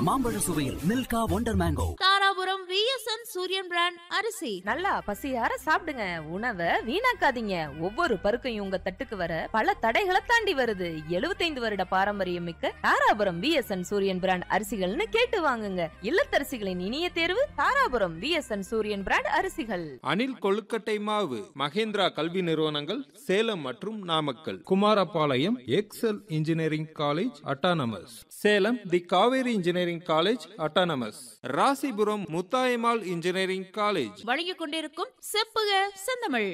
மாம்பழ சுவையில் Milka wonder mango Dharapuram VSN Suriyan brand அரிசி நல்லா பசியார சாப்பிடுங்க உணவை வீணாக்காதீங்க ஒவ்வொரு பருக்கையும் உங்க தட்டுக்கு வர பல தடைகளை தாண்டி வருது 75 வருட பாரம்பரியம் மிக்க தாராபுரம் விஎஸ்என் சூரியன் பிராண்ட் அரிசிகள்னு கேட்டு வாங்குங்க இல்லத்தரசிகளின் இனிய தேர்வு தாராபுரம் விஎஸ்என் சூரியன் பிராண்ட் அரிசிகள் அணில் கொழுக்கட்டை மாவு மகேந்திரா கல்வி நிறுவனங்கள் சேலம் மற்றும் Namakkal Kumarapalayam Excel engineering college autonomous Salem the Kaveri engineering college autonomous Rasipuram Muthayammal engineering college வழங்கிக் கொண்டிருக்கும் செப்புக செந்தமிழ்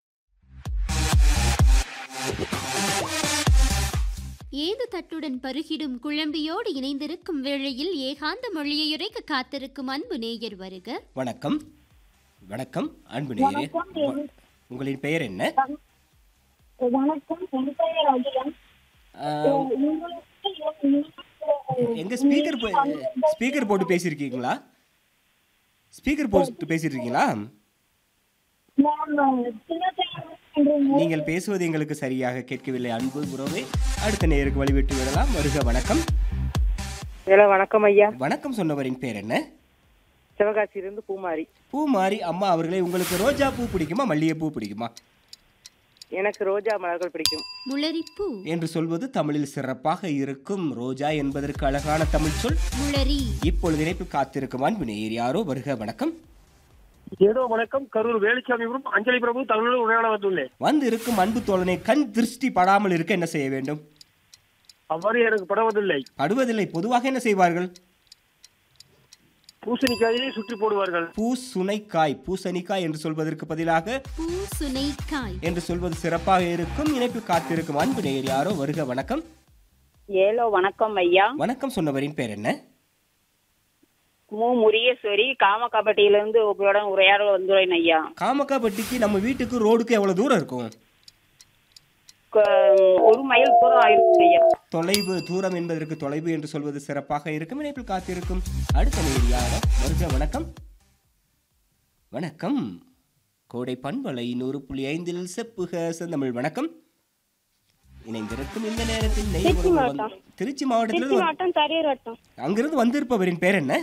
ஏது தட்டுடன் பருகிடும் குழம்பியோடு இணைந்திருக்கும் வேளையில் ஏகாந்த மொழியையுரைக்க காத்திருக்கும் அன்பு நேயர் வருக வணக்கம் வணக்கம் அன்பு நேயரே வ- உங்களின் பெயர் என்ன வணக்கம் என் பெயர் அகிலன் ஆஹ், எங்க ஸ்பீக்கர் ஸ்பீக்கர் போட்டு பேசியிருக்கீங்களா ஸ்பீக்கர் போட்டு பேசிட்டு இருக்கீங்களா நான் சின்ன என்று நீங்கள் பேசுவது எங்களுக்கு சரியாக கேட்கவில்லை அன்பு உறவே அடுத்த நேருக்கு வழிவிட்டு விடலாம் வருக வணக்கம் ஹலோ வணக்கம் ஐயா வணக்கம் சொன்னவரின் பேர் என்ன சிவகாசியிலிருந்து பூமாரி பூமாரி அம்மா அவர்களே உங்களுக்கு ரோஜா பூ பிடிக்குமா மல்லிகைப்பூ பிடிக்குமா எனக்கு ரோஜா மலர்கள் பிடிக்கும் முளரிப்பூ என்று சொல்வது தமிழில் சிறப்பாக இருக்கும் ரோஜா என்பதற்கு அழகான தமிழ் சொல் முளரி இப்பொழுது இணைப்பு காத்திருக்கும் அன்பு நேயர் யாரோ வருக வணக்கம் ஏதோ வணக்கம் கரூர் வேலுச்சாமிபுரம் அஞ்சலி பிரபு தமிழோடு உரையாட வந்துள்ளேன் வந்து இருக்கும் அன்பு தோழனை கண் திருஷ்டி படாமல் இருக்க என்ன செய்ய வேண்டும் அவ்வாறு எனக்கு படுவதில்லை படுவதில்லை பொதுவாக என்ன செய்வார்கள் பூசணிக்காயை சுற்றி போடுவார்கள் பூசுனைக்காய் பூசணிக்காய் என்று சொல்வதற்கு பதிலாக பூ சுனைக்காய் என்று சொல்வது சிறப்பாக இருக்கும் இணைப்பு காத்திருக்கும் அன்பு நேயர் யாரோ வருக வணக்கம் ஏலோ வணக்கம் ஐயா வணக்கம் சொன்னவரின் பேர் என்ன மு முரியேஸ்வரி காமக்காப்பட்டியிலிருந்து உங்களுடன் உரையாட வந்துள்ளேன் ஐயா காமக்காப்பட்டிக்கு நம்ம வீட்டுக்கு ரோடுக்கு எவ்வளவு தூரம் இருக்கும் க- ஒரு மைல் தூரம் ஆயிருக்கு ஐயா தொலைவு தூரம் என்பதற்கு தொலைவு என்று சொல்வது சிறப்பாக இருக்கும் இணைப்பில் காத்திருக்கும் அடுத்த நேயர் யாரோ வருக வணக்கம் வணக்கம் கோடை பண்பலை நூறு புள்ளி ஐந்தில் செப்புக செந்தமிழ் வணக்கம் இணைந்திருக்கும் இந்த நேரத்தில் நெய் திருச்சி உறவு மாவட்டம். வந்து- திருச்சி மாவட்டத்திலிருந்து வந்து- மாவட்டம் தரையூர் வட்டம் அங்கிருந்து வந்திருப்பவரின் பேர் என்ன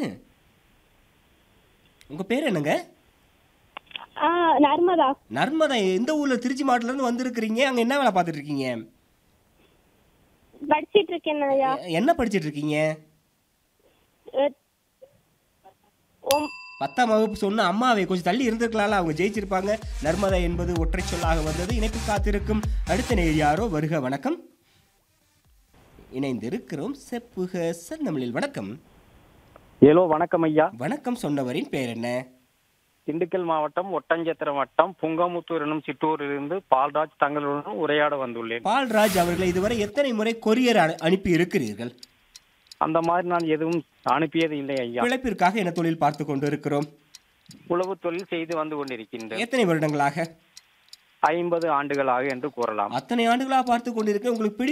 உங்க பேர் என்னங்க ஆ நர்மதா நர்மதா எந்த ஊர்ல திருச்சி மாவட்டத்துல இருந்து வந்திருக்கிறீங்க அங்க என்ன வேலை பார்த்துட்டு இருக்கீங்க படிச்சிட்டு இருக்கேன் ஐயா எ- என்ன படிச்சிட்டு இருக்கீங்க அஹ், ஒம்- பத்தாம் வகுப்பு சொன்ன அம்மாவை கொஞ்சம் தள்ளி இருந்திருக்கலாம்ல அவங்க ஜெயிச்சிருப்பாங்க நர்மதா என்பது ஒற்றை சொல்லாக வந்தது இணைப்பு காத்திருக்கும் அடுத்த நேர் யாரோ வருக வணக்கம் இணைந்திருக்கிறோம் செப்புக செந்தமிழில் வணக்கம் ஏலோ வணக்கம் ஐயா வணக்கம் சொன்னவரின் பேர் என்ன திண்டுக்கல் மாவட்டம் ஒட்டஞ்சத்திரம் வட்டம் புங்கமுத்தூர் எனும் சிற்றூரிலிருந்து பால்ராஜ் தங்களுடன் உரையாட வந்துள்ளேன் பால்ராஜ் அவர்களை இதுவரை எத்தனை முறை கொரியர் அனு- அனுப்பி இருக்கிறீர்கள் அந்த மாதிரி நான் எதுவும் அனுப்பியது இல்லை ஐயா பிழைப்பிற்காக என்ன தொழில் பார்த்து கொண்டு இருக்கிறோம் உழவு தொழில் செய்து வந்து கொண்டிருக்கின்றேன் எத்தனை வருடங்களாக ஐம்பது ஆண்டுகளாக என்று கூறலாம் அத்தனை ஆண்டுகளாக பார்த்து கொண்டிருக்க உங்களுக்கு பிடி